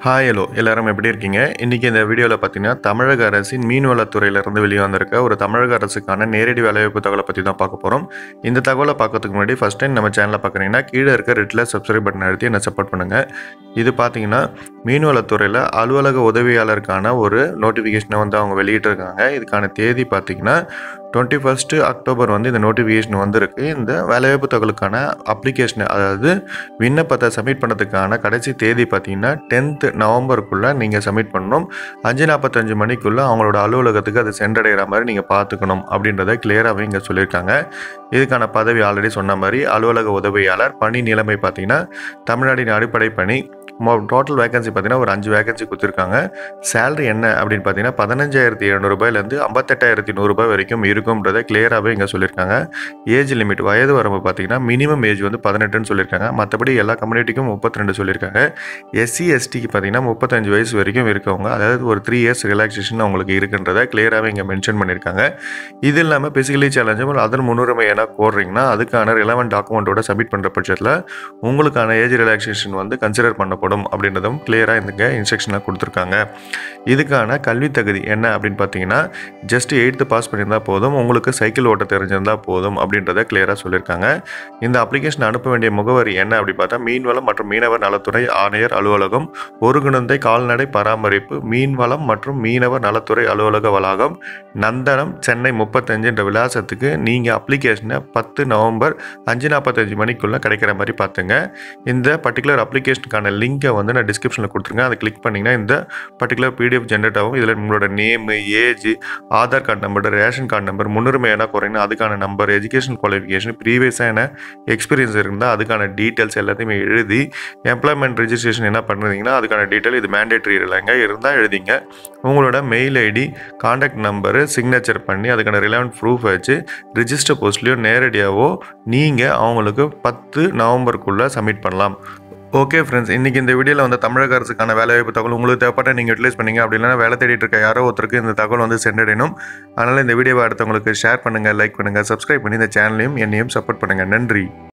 hi hello எல்லாரும் எப்படி இருக்கீங்க இன்றைக்கி இந்த வீடியோவில் பார்த்தீங்கன்னா தமிழக அரசின் மீன்வளத்துறையிலிருந்து வெளியே வந்திருக்க ஒரு தமிழக அரசுக்கான நேரடி வேலைவாய்ப்பு தகவலை பற்றி தான் பார்க்க போகிறோம் இந்த தகவலை பார்க்கறதுக்கு முன்னாடி ஃபஸ்ட் டைம் நம்ம சேனலை பார்க்குறீங்கன்னா கீழே இருக்க ரெட்டில் சப்ஸ்கிரைப் பட்டன் அழுத்தி என்ன சப்போர்ட் பண்ணுங்கள் இது பார்த்தீங்கன்னா மீன்வளத்துறையில் அலுவலக உதவியாளருக்கான ஒரு நோட்டிஃபிகேஷனை வந்து அவங்க வெளியிட்டிருக்காங்க இதுக்கான தேதி பார்த்தீங்கன்னா டுவெண்ட்டி ஃபஸ்ட்டு அக்டோபர் வந்து இந்த நோட்டிஃபிகேஷன் வந்திருக்கு இந்த வேலைவாய்ப்பு தகவலுக்கான அப்ளிகேஷன் அதாவது விண்ணப்பத்தை சப்மிட் பண்ணதுக்கான கடைசி தேதி பார்த்தீங்கன்னா டென்த்து நவம்பருக்குள்ளே நீங்கள் சப்மிட் பண்ணணும் அஞ்சு நாற்பத்தஞ்சு மணிக்குள்ளே அவங்களோட அலுவலகத்துக்கு அது சென்றடைகிற மாதிரி நீங்கள் பார்த்துக்கணும் அப்படின்றத கிளியராகவே இங்கே சொல்லியிருக்காங்க இதுக்கான பதவி ஆல்ரெடி சொன்ன மாதிரி அலுவலக உதவியாளர் பணி நிலைமை பார்த்தீங்கன்னா தமிழ்நாட்டின் அடிப்படை பணி டோட்டல் வேகன்சி பார்த்தீங்கன்னா ஒரு அஞ்சு வேகன்சி கொடுத்துருக்காங்க சேலரி என்ன அப்படின்னு பார்த்தீங்கன்னா பதினஞ்சாயிரத்தி எழுநூறுபாயிலேருந்து ஐம்பத்தெட்டாயிரத்தி நூறுரூபா வரைக்கும் இருக்கும்ன்றதை கிளியராகவே இங்கே சொல்லியிருக்காங்க ஏஜ் லிமிட் வயது வரம்பு பார்த்தீங்கன்னா மினிமம் ஏஜ் வந்து பதினெட்டுன்னு சொல்லியிருக்காங்க மற்றபடி எல்லா கம்யூனிட்டிக்கும் முப்பத்தி ரெண்டு சொல்லியிருக்காங்க எஸ்சி எஸ்டிக்கு பார்த்தீங்கன்னா முப்பத்தஞ்சு வயசு வரைக்கும் இருக்கவங்க அதாவது ஒரு த்ரீ இயர்ஸ் ரிலாக்ஸேஷன் அவங்களுக்கு இருக்குன்றதை கிளியராகவே இங்கே மென்ஷன் பண்ணியிருக்காங்க இது இல்லாமல் பிசிக்கலி சேலஞ்சபிள் அதர் முன்னுரிமை என்ன கோர்றீங்கன்னா அதுக்கான ரிலவெண்ட் டாக்குமெண்ட்டோட சப்மிட் பண்ணுற பட்சத்தில் உங்களுக்கான ஏஜ் ரிலாக்ஸேஷன் வந்து கன்சிடர் பண்ணப்படும் அப்படின்றதும் கிளியராக இந்த இன்ஸ்ட்ரக்ஷனில் கொடுத்துருக்காங்க இதுக்கான கல்வி தகுதி என்ன அப்படின்னு பார்த்தீங்கன்னா ஜஸ்ட் எயித்து பாஸ் பண்ணியிருந்தால் போதும் உங்களுக்கு சைக்கிள் ஓட்ட தெரிஞ்சிருந்தால் போதும் அப்படின்றத கிளியராக சொல்லியிருக்காங்க இந்த அப்ளிகேஷன் அனுப்ப வேண்டிய முகவரி என்ன அப்படி பார்த்தா மீன்வளம் மற்றும் மீனவர் நலத்துறை ஆணையர் அலுவலகம் ஒருங்கிணைந்த கால்நடை பராமரிப்பு மீன்வளம் மற்றும் மீனவர் நலத்துறை அலுவலக வளாகம் நந்தனம் சென்னை முப்பத்தஞ்சுன்ற விலாசத்துக்கு நீங்கள் அப்ளிகேஷனை பத்து நவம்பர் அஞ்சு நாற்பத்தஞ்சு மணிக்குள்ளே கிடைக்கிற மாதிரி பார்த்துங்க இந்த பர்டிகுலர் அப்ளிகேஷனுக்கான லிங்கை வந்து நான் டிஸ்கிரிப்ஷனில் கொடுத்துருங்க அதை கிளிக் பண்ணிங்கன்னா இந்த பர்டிகுலர் பிடிஎஃப் ஜென்ரேட் ஆகும் இதில் உங்களோட name age Aadhaar card number ration card number முன்னுரிமை என்ன குறையினா அதுக்கான நம்பர் எஜுகேஷன் குவாலிஃபிகேஷன் ப்ரீவியஸாக என்ன எக்ஸ்பீரியன்ஸ் இருந்தால் அதுக்கான டீட்டெயில்ஸ் எல்லாத்தையுமே எழுதி எம்ப்ளாய்மெண்ட் ரெஜிஸ்ட்ரேஷன் என்ன பண்ணுறீங்கன்னா அதுக்கான டீட்டெயில் இது மேண்டேட்ரி இல்லைங்க இருந்தால் எழுதிங்க உங்களோட mail ID contact number signature பண்ணி அதுக்கான ரிலவெண்ட் ப்ரூஃப் வச்சு ரிஜிஸ்டர் போஸ்ட்லேயோ நேரடியாகவோ நீங்கள் அவங்களுக்கு பத்து நவம்பருக்குள்ளே சப்மிட் பண்ணலாம் ஓகே ஃப்ரெண்ட்ஸ் இன்றைக்கி இந்த வீடியோவில் வந்து தமிழக அரசுக்கான வேலைவாய்ப்பு தகவல் உங்களுக்கு தேவைப்பட்ட நீங்கள் யூட்டிலைஸ் பண்ணீங்க அப்படி இல்லைனா வேலை தேடிட்டு இருக்க யாரோ ஒருத்தருக்கு இந்த தகவல் வந்து சென்றடையணும் அதனால் இந்த வீடியோவை அடுத்தவங்களுக்கு ஷேர் பண்ணுங்கள் லைக் பண்ணுங்கள் சப்ஸ்கிரைப் பண்ணி இந்த சேனலையும் என்னையும் சப்போர்ட் பண்ணுங்கள் நன்றி